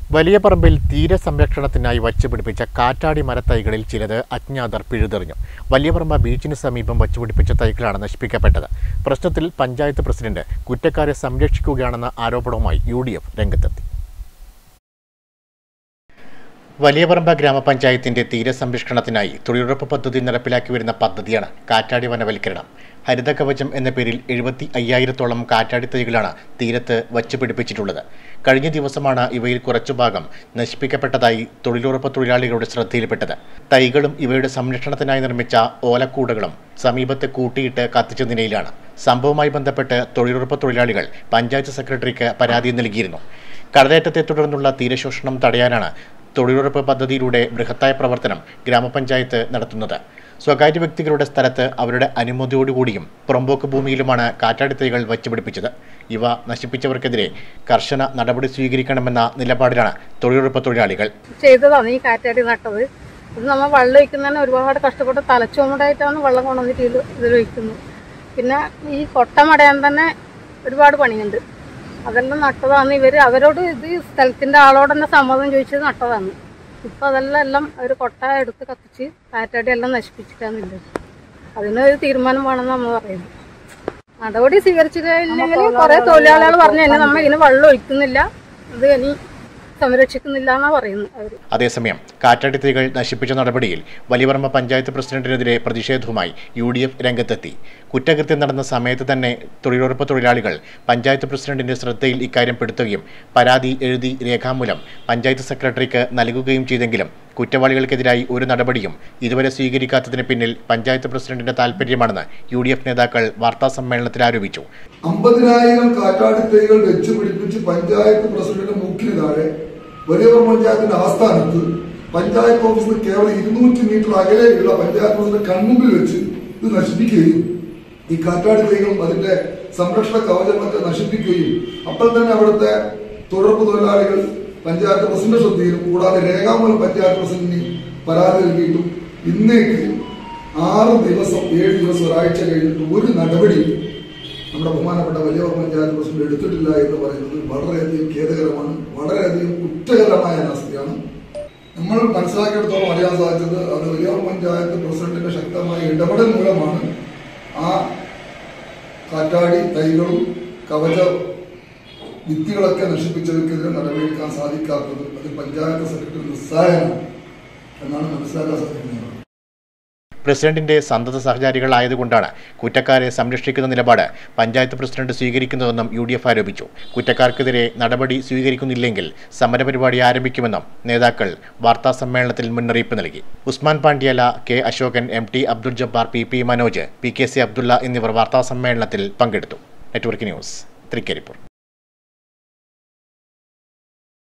വലിയ പറമ്പിൽ തീരസംരക്ഷണത്തിനായി വച്ചുപിടിപ്പിച്ച കാറ്റാടി മരത്തൈകളിൽ ചിലത് അജ്ഞാതർ പിഴുതെറിഞ്ഞു വലിയ പറമ്പ ബീച്ചിന് സമീപം വച്ചുപിടിപ്പിച്ച തൈകളാണ് നശിപ്പിക്കപ്പെട്ടത് പ്രശ്നത്തിൽ പഞ്ചായത്ത് പ്രസിഡന്റ് കുറ്റക്കാരെ സംരക്ഷിക്കുകയാണെന്ന ആരോപണവുമായി യു ഡി എഫ് രംഗത്തെത്തി വലിയപറമ്പ ഗ്രാമപഞ്ചായത്തിന്റെ തീരസംരക്ഷണത്തിനായി തൊഴിലുറപ്പ് പദ്ധതി നടപ്പിലാക്കി വരുന്ന പദ്ധതിയാണ് കാറ്റാടി വനവൽക്കരണം ഹരിത കവചം എന്ന പേരിൽ എഴുപത്തി അയ്യായിരത്തോളം കാറ്റാടി തൈകളാണ് തീരത്ത് വച്ചുപിടിപ്പിച്ചിട്ടുള്ളത് കഴിഞ്ഞ ദിവസമാണ് ഇവയിൽ കുറച്ചു ഭാഗം നശിപ്പിക്കപ്പെട്ടതായി തൊഴിലുറപ്പ് തൊഴിലാളികളുടെ ശ്രദ്ധയിൽപ്പെട്ടത് തൈകളും ഇവയുടെ സംരക്ഷണത്തിനായി നിർമ്മിച്ച ഓലക്കൂടകളും സമീപത്ത് കൂട്ടിയിട്ട് കത്തിച്ച നിലയിലാണ് സംഭവവുമായി ബന്ധപ്പെട്ട് തൊഴിലുറപ്പ് തൊഴിലാളികൾ പഞ്ചായത്ത് സെക്രട്ടറിക്ക് പരാതി നൽകിയിരുന്നു കടലേറ്റത്തെ തുടർന്നുള്ള തീരശോഷണം തടയാനാണ് തൊഴിലുറപ്പ് പദ്ധതിയിലൂടെ ബൃഹത്തായ പ്രവർത്തനം ഗ്രാമപഞ്ചായത്ത് നടത്തുന്നത് സ്വകാര്യ വ്യക്തികളുടെ സ്ഥലത്ത് അവരുടെ അനുമതിയോടുകൂടിയും പുറമ്പോക്ക് ഭൂമിയിലുമാണ് കാറ്റാടിത്തൈകൾ വച്ചുപിടിപ്പിച്ചത് ഇവ നശിപ്പിച്ചവർക്കെതിരെ കർശന നടപടി സ്വീകരിക്കണമെന്ന നിലപാടിലാണ് തൊഴിലുറപ്പ് തൊഴിലാളികൾ ചെയ്തതാണ് ഈ കാറ്റാടി നട്ടത് ഇത് നമ്മൾ വെള്ളം ഒഴിക്കുന്നതിന് ഒരുപാട് കഷ്ടപ്പെട്ട് തലച്ചുമടായിട്ടാണ് വെള്ളം കൊണ്ടുവന്നിട്ട് ഇതിൽ ഇതിലൊഴിക്കുന്നത് പിന്നെ ഈ കൊട്ട മടയാൻ തന്നെ ഒരുപാട് പണിയുണ്ട് അതെല്ലാം നട്ടതാണ് ഇവർ അവരോട് ഇത് സ്ഥലത്തിൻ്റെ ആളോട് തന്നെ സമ്മതം ചോദിച്ചത് നട്ടതാണ് ഇപ്പം അതെല്ലാം എല്ലാം അവർ കൊട്ട എടുത്ത് കത്തിച്ച് കാറ്റാടി എല്ലാം നശിപ്പിച്ചിട്ടാണില്ല അതിനൊരു തീരുമാനം വേണമെന്ന് നമ്മൾ പറയുന്നത് നടപടി സ്വീകരിച്ചില്ലെങ്കിൽ കുറേ തൊഴിലാളികൾ പറഞ്ഞു തന്നെ നമ്മൾ ഇതിന് വെള്ളം ഒഴിക്കുന്നില്ല ഇത് ഇനി സംരക്ഷിക്കുന്നില്ല എന്നാണ് പറയുന്നത് അവർ അതേസമയം കാറ്റാടിത്തൈകൾ നശിപ്പിച്ച നടപടിയിൽ വലിയവർമ്മ പഞ്ചായത്ത് പ്രസിഡന്റിനെതിരെ പ്രതിഷേധവുമായി യു ഡി എഫ് രംഗത്തെത്തി കുറ്റകൃത്യം നടന്ന സമയത്ത് തന്നെ തൊഴിലുറപ്പ് തൊഴിലാളികൾ പഞ്ചായത്ത് പ്രസിഡന്റിന്റെ ശ്രദ്ധയിൽ ഇക്കാര്യം പെടുത്തുകയും പരാതി എഴുതി രേഖാമൂലം പഞ്ചായത്ത് സെക്രട്ടറിക്ക് നൽകുകയും ചെയ്തെങ്കിലും കുറ്റവാളികൾക്കെതിരായി ഒരു നടപടിയും ഇതുവരെ സ്വീകരിക്കാത്തതിന് പിന്നിൽ പഞ്ചായത്ത് പ്രസിഡന്റിന്റെ താൽപര്യമാണെന്ന് യു ഡി എഫ് നേതാക്കൾ വാർത്താസമ്മേളനത്തിൽ ആരോപിച്ചു അമ്പതിനായിരം കാറ്റാടിത്തൈകൾ വെച്ച് പിടിപ്പിച്ച് പഞ്ചായത്ത് പ്രസിഡന്റ് മൂക്കിന് താഴെ വലിയവർ പഞ്ചായത്തിന്റെ ആസ്ഥാനത്ത് പഞ്ചായത്ത് ഓഫീസിൽ കേവലം ഇരുന്നൂറ്റി മീറ്റർ അകലെയുള്ള പഞ്ചായത്ത് പ്രസിഡന്റ് കൺമുമ്പിൽ വെച്ച് ഇത് നശിപ്പിക്കുകയും ഈ കാറ്റാടിത്തൈകളും അതിന്റെ സംരക്ഷണ കവചമൊക്കെ നശിപ്പിക്കുകയും അപ്പോൾ തന്നെ അവിടുത്തെ തൊഴിലുറപ്പ് തൊഴിലാളികൾ പഞ്ചായത്ത് പ്രസിഡന്റ് ശ്രദ്ധയിലും കൂടാതെ രേഖാമൂലം പഞ്ചായത്ത് പ്രസിഡന്റിന് പരാതി നൽകിയിട്ടും ഇന്നേക്ക് ആറ് ദിവസം ഏഴ് ദിവസം ഒരാഴ്ച കഴിഞ്ഞിട്ട് ഒരു നടപടിയും നമ്മുടെ ബഹുമാനപ്പെട്ട വലിയ പഞ്ചായത്ത് പ്രസിഡന്റ് എടുത്തിട്ടില്ല എന്ന് പറയുന്നത് വളരെയധികം ഖേദകരമാണ് വളരെയധികം കുറ്റകരമായ അവസ്ഥയാണ് നമ്മൾ മനസ്സിലാക്കിയെടുത്തോളം അറിയാൻ സാധിച്ചത് അത് വലിയ പഞ്ചായത്ത് പ്രസിഡന്റിന്റെ ശക്തമായ ഇടപെടൽ മൂലമാണ് ആ കാറ്റാടി തൈകളും കവച ഭിത്തികളൊക്കെ നശിപ്പിച്ചവർക്കെതിരെ നടപടിയെടുക്കാൻ സാധിക്കാത്തത് അത് പഞ്ചായത്ത് സെക്രട്ടറി നിസ്സായമാണ് എന്നാണ് മനസ്സിലാക്കാൻ സാധിക്കുന്നത് പ്രസിഡന്റിന്റെ സന്തത സഹചാരികളായതുകൊണ്ടാണ് കുറ്റക്കാരെ സംരക്ഷിക്കുന്ന നിലപാട് പഞ്ചായത്ത് പ്രസിഡന്റ് സ്വീകരിക്കുന്നതെന്നും യു ഡി എഫ് ആരോപിച്ചു കുറ്റക്കാർക്കെതിരെ നടപടി സ്വീകരിക്കുന്നില്ലെങ്കിൽ സമരപരിപാടി ആരംഭിക്കുമെന്നും നേതാക്കൾ വാർത്താസമ്മേളനത്തിൽ മുന്നറിയിപ്പ് നൽകി Usman Pandyala K Ashokan M T Abdul Jabbar P P Manoj P K C Abdulla എന്നിവർ വാർത്താസമ്മേളനത്തിൽ പങ്കെടുത്തു നെറ്റ്വർക്ക് ന്യൂസ് തൃക്കരിപ്പൂർ